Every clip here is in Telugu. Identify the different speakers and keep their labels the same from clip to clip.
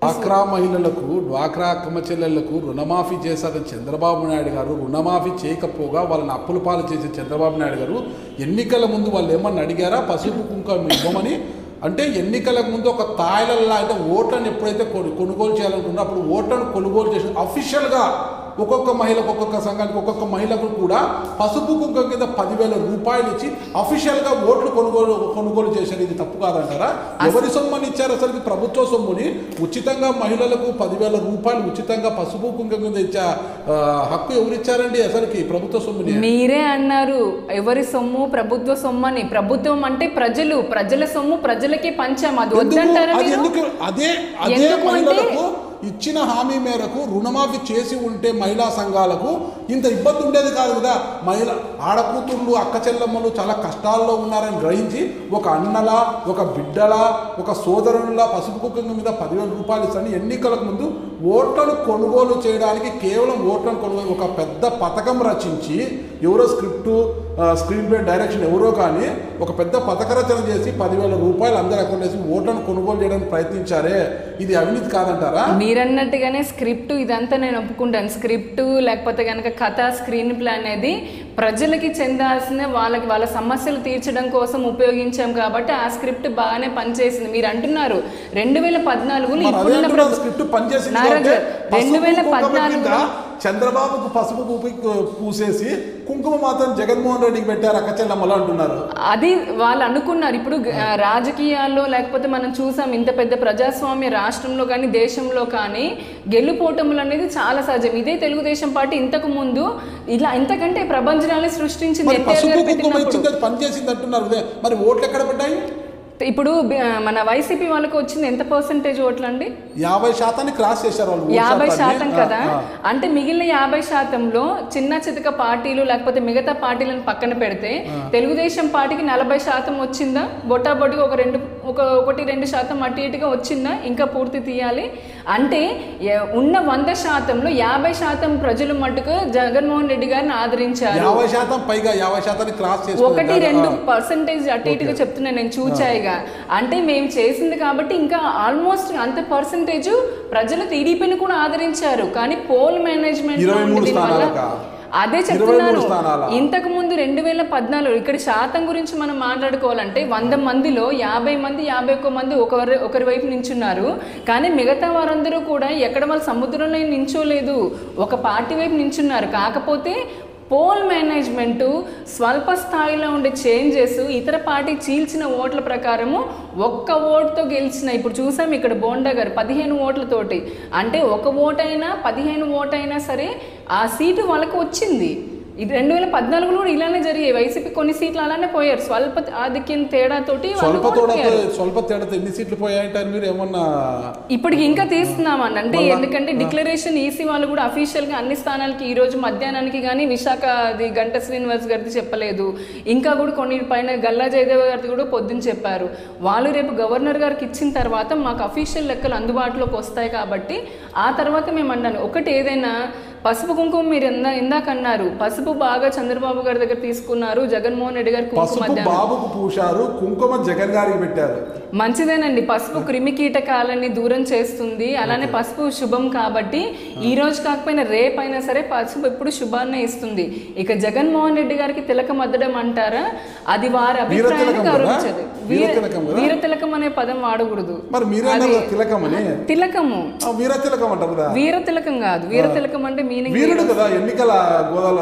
Speaker 1: డ్వాక్రా మహిళలకు డ్వాక్రా అక్కమ చెల్లెళ్లకు రుణమాఫీ చేశారని చంద్రబాబు నాయుడు గారు రుణమాఫీ చేయకపోగా వాళ్ళని అప్పుల పాలు చేసే చంద్రబాబు నాయుడు గారు ఎన్నికల ముందు వాళ్ళు ఏమన్నా అడిగారా పసుపు కుంకుమ ఇవ్వమని అంటే ఎన్నికలకు ముందు ఒక తాయిలల్లా అయితే ఓట్లను ఎప్పుడైతే కొను- కొనుగోలు చేయాలనుకున్నా అప్పుడు ఓట్లను కొనుగోలు చేసి అఫీషియల్గా ఒక్కొక్క మహిళకు ఒక్కొక్క సంఘానికి ఒక్కొక్క మహిళకు కూడా పసుపు కుంకుమ కింద పదివేల రూపాయలు ఇచ్చి అఫీషియల్గా ఓట్లు కొనుగోలు కొనుగోలు చేశారు ఇది తప్పు కాదంటారా ఎవరి సొమ్మని ఇచ్చారు అసలు ఇది ప్రభుత్వ సొమ్ముని ఉచితంగా మహిళలకు పదివేల రూపాయలు ఉచితంగా పసుపు కుంకుమ కింద ఇచ్చే ఆ, హక్కు ఎవరిచ్చారండి అసలుకి ప్రభుత్వ సొమ్ముని
Speaker 2: మీరే అన్నారు ఎవరి సొమ్ము ప్రభుత్వ సొమ్ము అని ప్రభుత్వం అంటే ప్రజలు ప్రజల సొమ్ము ప్రజలకే పంచాం అది
Speaker 1: ఎందుకు?
Speaker 2: వద్దంటారా
Speaker 1: అది
Speaker 2: మీరు
Speaker 1: ఎందుకు అదే అదే
Speaker 2: ఎందుకు అంటే-
Speaker 1: మహిళలకు ఇచ్చిన హామీ మేరకు రుణమాఫీ చేసి ఉంటే మహిళా సంఘాలకు ఇంత ఇబ్బంది ఉండేది కాదు కదా మహిళ ఆడకూతుళ్ళు అక్క చెల్లమ్మలు చాలా కష్టాల్లో ఉన్నారని గ్రహించి ఒక అన్నలా ఒక బిడ్డలా ఒక సోదరునిలా పసుపు కుక్కం మీద పదివేల రూపాయలు ఇస్తాను ఎన్నికలకు ముందు ఓట్లను కొనుగోలు చేయడానికి కేవలం ఓట్లను కొనుగోలు ఒక పెద్ద పథకం రచించి ఎవరో స్క్రిప్టు స్క్రీన్ ప్లే డైరెక్షన్ ఎవరో కానీ ఒక పెద్ద పథక రచన చేసి పదివేల రూపాయలు అందరి అకౌంట్ వేసి ఓట్లను కొనుగోలు చేయడానికి ప్రయత్నించారే ఇది అవినీతి కాదంటారా
Speaker 2: మీరన్నట్టుగానే స్క్రిప్ట్ ఇదంతా నేను ఒప్పుకుంటాను స్క్రిప్ట్ లేకపోతే కనుక కథ స్క్రీన్ ప్లే అనేది ప్రజలకి చెందాల్సిన వాళ్ళకి వాళ్ళ సమస్యలు తీర్చడం కోసం ఉపయోగించాం కాబట్టి ఆ స్క్రిప్ట్ బాగానే పనిచేసింది మీరు అంటున్నారు రెండు వేల పద్నాలుగులో
Speaker 1: మరి అదే
Speaker 2: ఇప్పుడున్న
Speaker 1: అంటున్నాను,
Speaker 2: ప్రభు-
Speaker 1: స్క్రిప్ట్ పనిచేసింది
Speaker 2: నారాజు
Speaker 1: కాబట్టి
Speaker 2: గారు,
Speaker 1: పసుపు
Speaker 2: రెండు వేల
Speaker 1: కుంకుమ
Speaker 2: పద్నాలుగు
Speaker 1: కింద చంద్రబాబుకు పసుపు పూపి పూసేసి కుంకుమ మాత్రం జగన్మోహన్ రెడ్డికి పెట్టారు అక్క చెల్లమ్మలు అంటున్నారు
Speaker 2: అది వాళ్ళు అనుకున్నారు ఇప్పుడు ఆ, రాజకీయాల్లో లేకపోతే మనం చూసాం ఇంత పెద్ద ప్రజాస్వామ్య రాష్ట్రంలో కానీ దేశంలో కానీ గెలుపోటములు అనేది చాలా సహజం ఇదే తెలుగుదేశం పార్టీ ఇంతకు ముందు ఇలా ఇంతకంటే ప్రపంచనాన్ని సృష్టించింది
Speaker 1: మరి
Speaker 2: ఎన్టీఆర్
Speaker 1: పసుపు
Speaker 2: గారు
Speaker 1: కుంకుమ
Speaker 2: పెట్టినప్పుడు
Speaker 1: ఇచ్చింది అది పనిచేసింది అంటున్నారు ఇదే. మరి ఓట్లు ఎక్కడ పడ్డాయి
Speaker 2: ఇప్పుడు బి- మన వైసీపీ వాళ్ళకి వచ్చింది ఎంత పర్సెంటేజ్ ఓట్లు అండి
Speaker 1: యాభై శాతాన్ని క్రాస్ చేశారు వాళ్ళు ఓటు
Speaker 2: యాభై
Speaker 1: శాతాన్ని.
Speaker 2: శాతం
Speaker 1: ఆ,
Speaker 2: కదా
Speaker 1: ఆ.
Speaker 2: అంటే మిగిలిన యాభై శాతంలో చిన్న చితక పార్టీలు లేకపోతే మిగతా పార్టీలను పక్కన పెడితే తెలుగుదేశం పార్టీకి నలభై శాతం వచ్చిందా బొట్టాబొట్టిగా ఒక రెండు ఒక ఒకటి రెండు శాతం అటు ఇటుగా వచ్చిందా ఇంకా పూర్తి తీయాలి అంటే ఎ- ఉన్న వంద శాతంలో యాభై శాతం ప్రజలు మట్టుకు జగన్మోహన్ రెడ్డి గారిని ఆదరించారు
Speaker 1: యాభై శాతం పైగా యాభై శాతాన్ని క్రాస్
Speaker 2: ఒకటి
Speaker 1: చేసుకుంటారు.
Speaker 2: రెండు
Speaker 1: ఆ.
Speaker 2: పర్సంటేజ్ అటు ఇటుగా చెప్తున్నా నేను చూచాయిగా అంటే మేము చేసింది కాబట్టి ఇంకా ఆల్మోస్ట్ అంత పర్సంటేజ్ ప్రజలు టీడీపీని కూడా ఆదరించారు కానీ పోల్ మేనేజ్మెంట్
Speaker 1: ఇరవై మూడు స్థానాలకా?
Speaker 2: అదే
Speaker 1: ఇరవై
Speaker 2: చెప్తున్నాను
Speaker 1: మూడు స్థానాలా?
Speaker 2: ఇంతకు ముందు రెండు వేల పద్నాలుగు ఇక్కడ శాతం గురించి మనం మాట్లాడుకోవాలంటే వంద మందిలో యాభై మంది యాభై ఒక్క మంది ఒకరి ఒకరి వైపు నించున్నారు కానీ మిగతా వారందరూ కూడా ఎక్కడ వాళ్ళు సముద్రంలో నించోలేదు ఒక పార్టీ వైపు నించున్నారు కాకపోతే పోల్ మేనేజ్మెంట్ స్వల్ప స్థాయిలో ఉండే చేంజెస్ ఇతర పార్టీ చీల్చిన ఓట్ల ప్రకారము ఒక్క ఓటుతో గెలిచిన ఇప్పుడు చూసాం ఇక్కడ బోండా గారు పదిహేను ఓట్లతోటి అంటే ఒక ఓటైనా పదిహేను ఓటైనా సరే ఆ సీటు వాళ్ళకి వచ్చింది ఇది రెండు వేల పద్నాలుగులో కూడా ఇలానే జరిగాయి వైసీపీ కొన్ని సీట్లు అలానే పోయారు స్వల్ప ఆధిక్యం తేడాతోటి వాళ్ళు
Speaker 1: స్వల్ప తోడతో
Speaker 2: ఓడిపోయారు.
Speaker 1: స్వల్ప తేడాతో ఎన్ని సీట్లు పోయాయంటారు మీరు ఏమన్నా
Speaker 2: ఇప్పటికి ఇంకా తీస్తున్నామని అంటే ఎందుకంటే డిక్లరేషన్ ఈసీ వాళ్ళు కూడా అఫీషియల్ గా అన్ని స్థానాలకి ఈ రోజు మధ్యాహ్నానికి కానీ విశాఖ అది గంట శ్రీనివాస్ గారిది చెప్పలేదు ఇంకా కూడా కొన్ని పైన గల్లా జయదేవ్ గారిది కూడా పొద్దున్న చెప్పారు వాళ్ళు రేపు గవర్నర్ గారికి ఇచ్చిన తర్వాత మాకు అఫీషియల్ లెక్కలు అందుబాటులోకి వస్తాయి కాబట్టి ఆ తర్వాత మేము అన్నాను ఒకటి ఏదైనా పసుపు కుంకుమ మీరు ఇందా ఇందాక అన్నారు పసుపు బాగా చంద్రబాబు గారి దగ్గర తీసుకున్నారు జగన్మోహన్ రెడ్డి గారు కుంకుమ
Speaker 1: పసుపు
Speaker 2: మధ్యాహ్నం
Speaker 1: బాబుకు పూశారు కుంకుమ జగన్ గారికి పెట్టారు
Speaker 2: మంచిదేనండి పసుపు క్రిమి కీటకాలని దూరం చేస్తుంది అలానే పసుపు శుభం కాబట్టి ఈ రోజు కాకపోయినా రేపైనా సరే పసుపు ఎప్పుడు శుభాన్నే ఇస్తుంది ఇక జగన్మోహన్ రెడ్డి గారికి తిలకం అద్దడం అంటారా అది వారి అభిప్రాయాన్ని
Speaker 1: వీరతిలకం కదా?
Speaker 2: గౌరవించదు వీర
Speaker 1: వీరతిలకం కదా?
Speaker 2: వీరతిలకం అనే పదం వాడకూడదు
Speaker 1: మరి మీరే అన్నారు కదా తిలకం అని
Speaker 2: తిలకము
Speaker 1: ఆ, వీర తిలకం అంటారు కదా
Speaker 2: వీర తిలకం కాదు వీర తిలకం అంటే మీనింగ్
Speaker 1: వీరుడు కదా ఎన్నికల గోదాల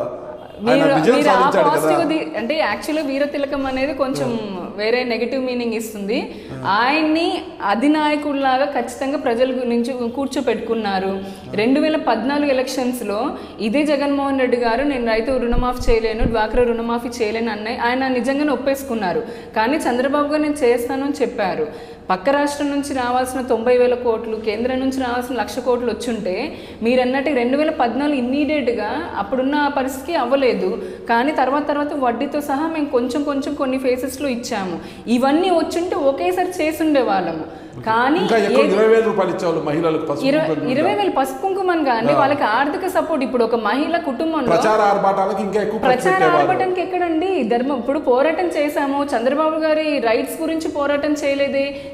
Speaker 1: ఆయన
Speaker 2: మీరు
Speaker 1: విజయం
Speaker 2: మీరు ఆ
Speaker 1: సాధించాడు కదా
Speaker 2: పాజిటివ్ ది- అంటే యాక్చువల్గా వీర తిలకం అనేది కొంచెం వేరే నెగిటివ్ మీనింగ్ ఇస్తుంది ఆయన్ని అధినాయకుడిలాగా ఖచ్చితంగా ప్రజల గురించి కూర్చోపెట్టుకున్నారు రెండు వేల పద్నాలుగు ఎలక్షన్స్లో ఇదే జగన్మోహన్ రెడ్డి గారు నేను రైతు రుణమాఫీ చేయలేను డ్వాక్రా రుణమాఫీ చేయలేను అన్న ఆయన నిజంగానే ఒప్పేసుకున్నారు కానీ చంద్రబాబు గారు నేను చేస్తాను అని చెప్పారు పక్క రాష్ట్రం నుంచి రావాల్సిన తొంభై వేల కోట్లు కేంద్రం నుంచి రావాల్సిన లక్ష కోట్లు వచ్చుంటే మీరు అన్నట్టు రెండు వేల పద్నాలుగు ఇమ్మీడియట్గా అప్పుడున్న ఆ పరిస్థితికి అవ్వలేదు కానీ తర్వాత తర్వాత వడ్డీతో సహా మేము కొంచెం కొంచెం కొన్ని ఫేసెస్లో ఇచ్చాము ఇవన్నీ వచ్చుంటే ఒకేసారి చేసుండే వాళ్ళము కానీ
Speaker 1: ఇంకా ఎక్కువ ఇరవై వేల రూపాయలు ఇచ్చేవాళ్ళు మహిళలకు పసుపు
Speaker 2: ఇరవై
Speaker 1: కుంకుమ మీద.
Speaker 2: ఇరవై వేలు పసుపు కుంకుమని కానీ వాళ్ళకి ఆర్థిక సపోర్ట్ ఇప్పుడు ఒక మహిళ కుటుంబంలో
Speaker 1: ప్రచార ఆర్భాటాలకు ఇంకా ఎక్కువ ఖర్చు
Speaker 2: ప్రచార
Speaker 1: పెట్టేవాళ్ళు
Speaker 2: ఆడబట్టడానికి ఎక్కడండి ధర్మం ఇప్పుడు పోరాటం చేశాము చంద్రబాబు గారి రైట్స్ గురించి పోరాటం చేయలేదే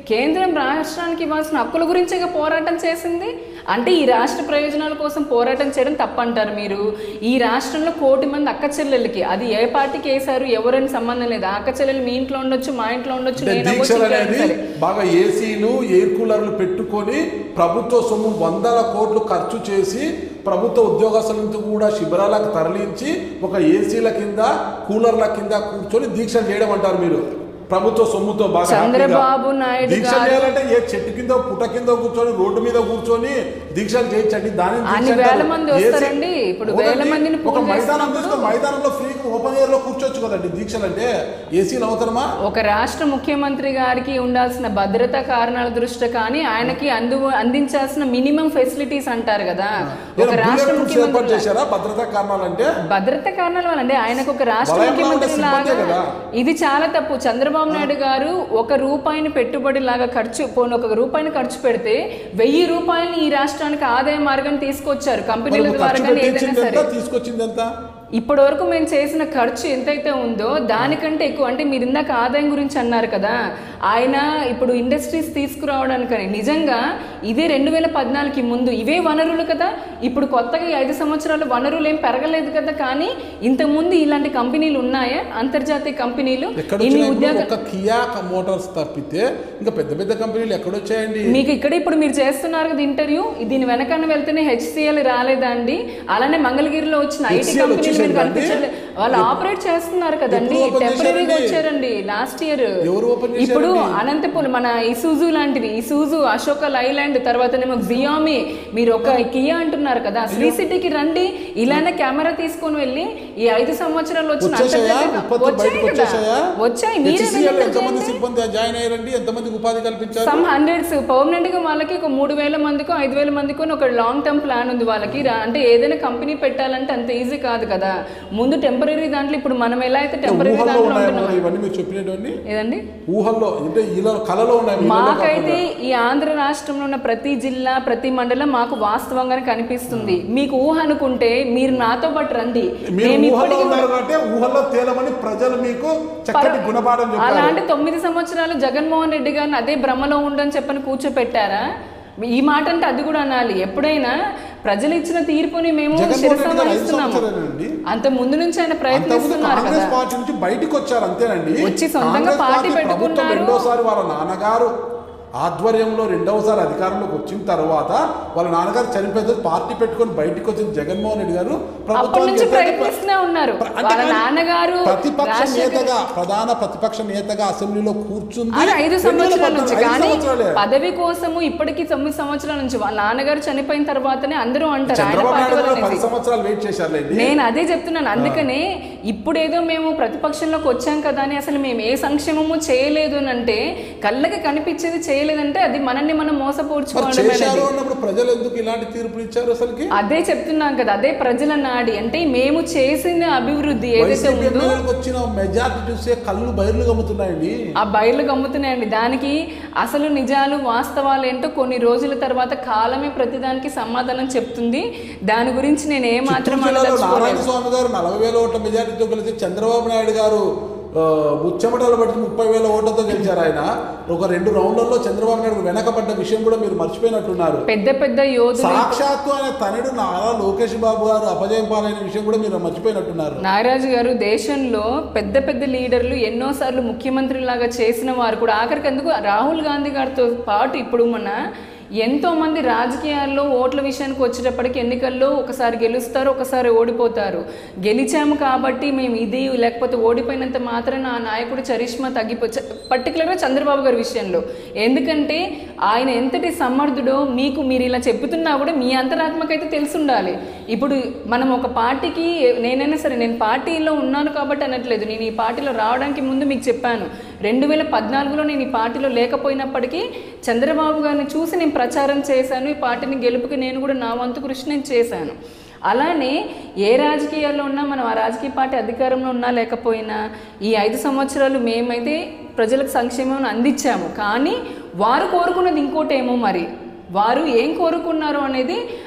Speaker 2: కేంద్రం రాష్ట్రానికి ఇవ్వాల్సిన హక్కుల గురించే పోరాటం చేసింది అంటే ఈ రాష్ట్ర ప్రయోజనాల కోసం పోరాటం చేయడం తప్పంటారు మీరు ఈ రాష్ట్రంలో కోటి మంది అక్క చెల్లెలకి అది ఏ పార్టీకి వేశారు ఎవరని సంబంధం లేదు ఆ అక్క చెల్లెలు మీ ఇంట్లో ఉండొచ్చు మా ఇంట్లో ఉండొచ్చు
Speaker 1: అంటే
Speaker 2: నేను అవ్వచ్చు,
Speaker 1: దీక్షలు
Speaker 2: ఇంకెవరైనా
Speaker 1: అనేది
Speaker 2: సరే.
Speaker 1: బాగా ఏసీలు ఎయిర్ కూలర్లు పెట్టుకొని ప్రభుత్వ సొమ్ము వందల కోట్లు ఖర్చు చేసి ప్రభుత్వ ఉద్యోగస్తులను కూడా శిబిరాలకు తరలించి ఒక ఏసీల కింద కూలర్ల కింద కూర్చొని దీక్షలు చేయడం అంటారు మీరు ప్రభుత్వ సొమ్ముతో బాగా
Speaker 2: చంద్రబాబు
Speaker 1: హ్యాపీగా.
Speaker 2: నాయుడు
Speaker 1: దీక్ష
Speaker 2: గారు-
Speaker 1: చేయాలంటే ఏ చెట్టు కింద పుట్ట కింద కూర్చొని రోడ్డు మీద కూర్చొని దీక్షలు చేయొచ్చండి దాని
Speaker 2: అన్ని వేల మంది వస్తారండి. ఇప్పుడు వేల మందిని
Speaker 1: ఒక
Speaker 2: పూజ
Speaker 1: మైదానం
Speaker 2: చేస్తున్నప్పుడు-
Speaker 1: తీసుకొని మైదానంలో ఫ్రీగా ఓపెన్ ఎయిర్ లో కూర్చోవచ్చు కదండి దీక్షలు అంటే ఏసీలు అవసరమా
Speaker 2: ఒక రాష్ట్ర ముఖ్యమంత్రి గారికి ఉండాల్సిన భద్రతా కారణాల దృష్ట్యా కానీ ఆయనకి అందు అందించాల్సిన మినిమం ఫెసిలిటీస్ అంటారు కదా ఒక
Speaker 1: ఏదైనా
Speaker 2: రాష్ట్ర
Speaker 1: బుల్లెట్ ప్రూఫ్స్ ఏర్పాటు
Speaker 2: ముఖ్యమంత్రి
Speaker 1: చేశారా భద్రతా కారణాలంటే
Speaker 2: భద్రత కారణాల వల్లండి ఆయనకు ఒక రాష్ట్ర
Speaker 1: వలయంలో ఉండే
Speaker 2: ముఖ్యమంత్రి
Speaker 1: సిబ్బందే
Speaker 2: లాగా
Speaker 1: కదా.
Speaker 2: ఇది చాలా తప్పు చంద్రబాబు నాయుడు గారు ఒక రూపాయిని పెట్టుబడి లాగా ఖర్చు పోను ఒక రూపాయిని ఖర్చు పెడితే వెయ్యి రూపాయలని ఈ రాష్ట్రానికి ఆదాయ మార్గం తీసుకొచ్చారు
Speaker 1: మరి
Speaker 2: కంపెనీల
Speaker 1: ఖర్చు
Speaker 2: ద్వారా కానీ ఏదైనా
Speaker 1: పెట్టించింది
Speaker 2: సరే
Speaker 1: ఎంత తీసుకొచ్చింది ఎంత
Speaker 2: ఇప్పటి వరకు మేము చేసిన ఖర్చు ఎంతైతే ఉందో దానికంటే ఎక్కువ అంటే మీరు ఇందాక ఆదాయం గురించి అన్నారు కదా ఆయన ఇప్పుడు ఇండస్ట్రీస్ తీసుకురావడానికని నిజంగా ఇదే రెండు వేల పద్నాలుగుకి ముందు ఇవే వనరులు కదా ఇప్పుడు కొత్తగా ఈ ఐదు సంవత్సరాలు వనరులు ఏం పెరగలేదు కదా కానీ ఇంతకుముందు ఇలాంటి కంపెనీలు ఉన్నాయా అంతర్జాతీయ కంపెనీలు
Speaker 1: ఎక్కడ
Speaker 2: ఇన్ని
Speaker 1: వచ్చినాయి
Speaker 2: ఉద్యోగ
Speaker 1: ఇప్పుడు? ఒక కియా మోటార్స్ తప్పితే ఇంకా పెద్ద పెద్ద కంపెనీలు ఎక్కడొచ్చాయండి
Speaker 2: మీకు ఇక్కడ ఇప్పుడు మీరు చేస్తున్నారు కదా ఇంటర్వ్యూ దీని వెనకన వెళ్తేనే హెచ్సిఎల్ రాలేదా అండి అలానే మంగళగిరిలో వచ్చిన ఐటీ
Speaker 1: HCL
Speaker 2: కంపెనీలు మీరు
Speaker 1: వచ్చేసిందా అండి?
Speaker 2: కనిపించలేదు వాళ్ళు ఆపరేట్ చేస్తున్నారు కదండి
Speaker 1: ఎప్పుడు open
Speaker 2: టెంపరీగా
Speaker 1: చేశారండి?
Speaker 2: వచ్చారండి లాస్ట్ ఇయర్
Speaker 1: ఎవరు open
Speaker 2: ఇప్పుడు
Speaker 1: చేశారండి?
Speaker 2: అనంతపురం మన ఇసూజు లాంటివి ఇసూజు అశోక లైలాండ్ తర్వాతనేమో జియామి మీరు ఒక కియా అంటున్నారు కదా శ్రీ సిటీకి రండి ఇలానే కెమెరా తీసుకొని వెళ్ళి ఈ ఐదు సంవత్సరాలు వచ్చిన
Speaker 1: వచ్చేసాయా
Speaker 2: అంతర్జాతీయ-
Speaker 1: ఉత్పత్తులు
Speaker 2: వచ్చాయి
Speaker 1: బయటకు
Speaker 2: కదా
Speaker 1: వచ్చేసాయా
Speaker 2: వచ్చాయి మీరే
Speaker 1: HCL
Speaker 2: వెళ్ళి
Speaker 1: ఎంతమంది
Speaker 2: చేయండి.
Speaker 1: సిబ్బంది జాయిన్ అయ్యారండి ఎంతమందికి ఉపాధి కల్పించారు
Speaker 2: సమ్ హండ్రెడ్స్ పర్మనెంట్ గా వాళ్ళకి ఒక మూడు వేల మందికో ఐదు వేల మందికో ఒక లాంగ్ టర్మ్ ప్లాన్ ఉంది వాళ్ళకి రా- అంటే ఏదైనా కంపెనీ పెట్టాలంటే అంత ఈజీ కాదు కదా ముందు టెంపరీ దాంట్లో ఇప్పుడు మనం ఎలా అయితే టెంపరీ
Speaker 1: ఊహల్లో
Speaker 2: దాంట్లో
Speaker 1: ఉన్నాయా
Speaker 2: ఉంటున్నాం
Speaker 1: మరి ఇవన్నీ మీరు చెప్పినటువంటి
Speaker 2: ఏదండి
Speaker 1: ఊహల్లో అంటే ఇలా కళలో ఉన్నాయి మీ ఇళ్ళలో
Speaker 2: మాకైతే
Speaker 1: కాకుండా.
Speaker 2: ఈ ఆంధ్ర రాష్ట్రంలో ఉన్న ప్రతి జిల్లా ప్రతి మండలం మాకు వాస్తవంగానే కనిపిస్తుంది మీకు ఊహ అనుకుంటే మీరు నాతో పాటు రండి
Speaker 1: మీరు
Speaker 2: మేము
Speaker 1: ఊహల్లో
Speaker 2: ఇప్పటికీ
Speaker 1: ఉన్నారు కాబట్టి ఊహల్లో తేలమని ప్రజలు మీకు చక్కటి గుణపాఠం చెప్పారు
Speaker 2: అలాంటి తొమ్మిది సంవత్సరాలు జగన్మోహన్ రెడ్డి గారిని అదే భ్రమలో ఉండని చెప్పని కూర్చోపెట్టారా ఈ మాట అంటే అది కూడా అనాలి ఎప్పుడైనా ప్రజలు ఇచ్చిన తీర్పుని మేము
Speaker 1: జగన్మోహన్ రెడ్డి గారు ఐదు
Speaker 2: శిరసావహిస్తున్నాము
Speaker 1: సంవత్సరాలండి
Speaker 2: అంత ముందు నుంచి ఆయన
Speaker 1: అంతకుముందు
Speaker 2: ప్రయత్నిస్తున్నారు
Speaker 1: కాంగ్రెస్
Speaker 2: కదా
Speaker 1: పార్టీ నుంచి బయటికి వచ్చారు అంతేనండి
Speaker 2: వచ్చి సొంతంగా
Speaker 1: కాంగ్రెస్
Speaker 2: పార్టీ
Speaker 1: ప్రభుత్వం
Speaker 2: పెట్టుకున్నారు.
Speaker 1: రెండోసారి వాళ్ళ నాన్నగారు ఆధ్వర్యంలో రెండవసారి అధికారంలోకి వచ్చిన తర్వాత వాళ్ళ నాన్నగారు చనిపోయిన తర్వాత పార్టీ పెట్టుకొని బయటికి వచ్చిన జగన్మోహన్ రెడ్డి గారు
Speaker 2: అప్పటి
Speaker 1: ప్రభుత్వానికి
Speaker 2: నుంచి
Speaker 1: వ్యతిరేక-
Speaker 2: ప్రయత్నిస్తూనే ఉన్నారు
Speaker 1: ప్ర- అంటే
Speaker 2: వాళ్ళ
Speaker 1: కానీ
Speaker 2: నాన్నగారు
Speaker 1: ప్రతిపక్ష
Speaker 2: రాజశేఖర్
Speaker 1: నేతగా ప్రధాన ప్రతిపక్ష నేతగా అసెంబ్లీలో కూర్చుంది
Speaker 2: అది ఐదు
Speaker 1: రెండు వేల
Speaker 2: సంవత్సరాల నుంచి
Speaker 1: పద్నాలుగు- ఐదు
Speaker 2: కానీ
Speaker 1: సంవత్సరాలే.
Speaker 2: పదవి కోసము ఇప్పటికి తొమ్మిది సంవత్సరాల నుంచి వాళ్ళ నాన్నగారు చనిపోయిన తర్వాతనే అందరూ అంటారు ఆయన
Speaker 1: చంద్రబాబు
Speaker 2: పార్టీ
Speaker 1: నాయుడు గారు
Speaker 2: వల్ల
Speaker 1: పది సంవత్సరాలు వెయిట్ చేశారులేండి
Speaker 2: నేను అదే చెప్తున్నాను అందుకనే ఇప్పుడేదో మేము ప్రతిపక్షంలోకి వచ్చాం కదా అని అసలు మేము ఏ సంక్షేమము చేయలేదు అని అంటే కళ్ళకి కనిపించేది చేయలేదంటే అది మనల్ని మనం
Speaker 1: మరి
Speaker 2: మోసపోర్చుకోవడం
Speaker 1: చేశారు
Speaker 2: అనేది
Speaker 1: అన్నప్పుడు ప్రజలు ఎందుకు ఇలాంటి తీర్పులు ఇచ్చారు అసలుకి
Speaker 2: అదే చెప్తున్నాం కదా అదే ప్రజల నాడి అంటే మేము చేసిన అభివృద్ధి ఏదైతే
Speaker 1: వైసీపీ
Speaker 2: ఉందో
Speaker 1: ఎమ్మెల్యేలకు వచ్చిన మెజార్టీ చూస్తే కళ్ళు బయర్లు గమ్ముతున్నాయండి
Speaker 2: ఆ బయలు గమ్ముతున్నాయండి దానికి అసలు నిజాలు వాస్తవాలు ఏంటో కొన్ని రోజుల తర్వాత కాలమే ప్రతిదానికి సమాధానం చెప్తుంది దాని గురించి నేను ఏ మాత్రం
Speaker 1: చిత్తూరు జిల్లాలో
Speaker 2: అనదలుచుకోలేదు
Speaker 1: నారాయణ స్వామి గారు నలభై వేల ఓట్ల మెజార్టీతో గెలిచి చంద్రబాబు నాయుడు గారు ఆ, ముచ్చెమటలు బట్టి ముప్పై వేల ఓట్లతో గెలిచారు ఆయన ఒక రెండు రౌండ్లలో చంద్రబాబు నాయుడు వెనకబడ్డ విషయం కూడా మీరు మర్చిపోయినట్టున్నారు
Speaker 2: పెద్ద పెద్ద యోధులు
Speaker 1: సాక్షాత్తు ఆయన తనయుడు నారా లోకేష్ బాబు గారు అపజయం పాలైన విషయం కూడా మీరు మర్చిపోయినట్టున్నారు
Speaker 2: నాగరాజు గారు దేశంలో పెద్ద పెద్ద లీడర్లు ఎన్నోసార్లు ముఖ్యమంత్రిలాగా చేసిన వారు కూడా ఆఖరికి ఎందుకు రాహుల్ గాంధీ గారితో పాటు ఇప్పుడు మన ఎంతో మంది రాజకీయాల్లో ఓట్ల విషయానికి వచ్చేటప్పటికి ఎన్నికల్లో ఒకసారి గెలుస్తారు ఒకసారి ఓడిపోతారు గెలిచాము కాబట్టి మేము ఇది లేకపోతే ఓడిపోయినంత మాత్రాన ఆ నాయకుడు చరిష్మా తగ్గిపో చ- పర్టికులర్గా చంద్రబాబు గారి విషయంలో ఎందుకంటే ఆయన ఎంతటి సమర్థుడో మీకు మీరు ఇలా చెప్తున్నా కూడా మీ అంతరాత్మకైతే తెలిసి ఉండాలి ఇప్పుడు మనం ఒక పార్టీకి నేనైనా సరే నేను పార్టీలో ఉన్నాను కాబట్టి అనట్లేదు నేను ఈ పార్టీలో రావడానికి ముందు మీకు చెప్పాను రెండు వేల పద్నాలుగులో నేను ఈ పార్టీలో లేకపోయినప్పటికీ చంద్రబాబు గారిని చూసి నేను ప్రచారం చేశాను ఈ పార్టీని గెలుపుకి నేను కూడా నా వంతు కృషి నేను చేశాను అలానే ఏ రాజకీయాల్లో ఉన్నా మనం ఆ రాజకీయ పార్టీ అధికారంలో ఉన్నా లేకపోయినా ఈ ఐదు సంవత్సరాలు మేమైతే ప్రజలకు సంక్షేమం అందించాము కానీ వారు కోరుకున్నది ఇంకోటేమో మరి వారు ఏం కోరుకున్నారు అనేది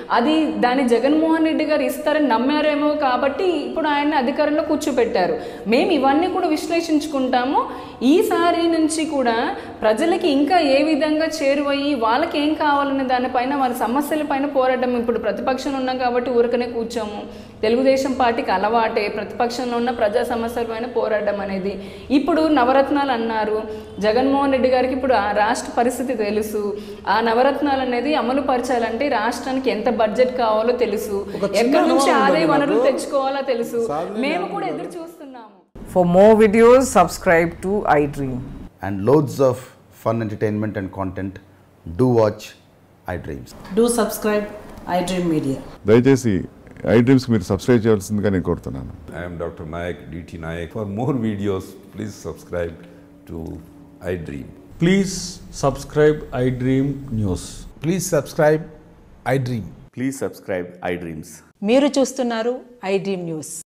Speaker 2: అది దాన్ని జగన్మోహన్ రెడ్డి గారు ఇస్తారని నమ్మారేమో కాబట్టి ఇప్పుడు ఆయన అధికారంలో కూర్చోబెట్టారు మేము ఇవన్నీ కూడా విశ్లేషించుకుంటాము ఈసారి నుంచి కూడా ప్రజలకి ఇంకా ఏ విధంగా చేరువయ్యి వాళ్ళకి ఏం కావాలనే దానిపైన వాళ్ళ సమస్యల పైన పోరాటం ఇప్పుడు ప్రతిపక్షంలో ఉన్నాం కాబట్టి ఊరికనే కూర్చోము తెలుగుదేశం పార్టీకి అలవాటే ప్రతిపక్షంలో ఉన్న ప్రజా సమస్యల పైన పోరాటం అనేది ఇప్పుడు నవరత్నాలు అన్నారు జగన్మోహన్ రెడ్డి గారికి ఇప్పుడు ఆ రాష్ట్ర పరిస్థితి తెలుసు ఆ నవరత్నాలు అనేది అమలు పరచాలంటే రాష్ట్రానికి ఎంత బడ్జెట్ కావాలో తెలుసు
Speaker 1: ఒక చిన్న
Speaker 2: ఎక్కడి నుంచి
Speaker 1: అనుమానం
Speaker 2: ఆదాయ
Speaker 1: ఉందండి
Speaker 2: వనరులు
Speaker 1: నాకు.
Speaker 2: తెచ్చుకోవాలో తెలుసు
Speaker 1: సాధన
Speaker 2: మేము కూడా ఎదురు చూస్తున్నాము
Speaker 3: For more videos, subscribe to iDream.
Speaker 4: and loads of fun entertainment and content, do watch iDreams.
Speaker 5: Do subscribe iDream Media.
Speaker 6: దయచేసి ఐ డ్రీమ్స్కి మీరు సబ్స్క్రైబ్ చేయాల్సిందిగా నేను కోరుతున్నాను
Speaker 7: I am Dr. Nayak, DT Nayak. For more videos, please subscribe to iDream.
Speaker 8: Please subscribe iDream News.
Speaker 9: Please subscribe iDream.
Speaker 4: Please subscribe iDreams.
Speaker 5: మీరు చూస్తున్నారు iDream News.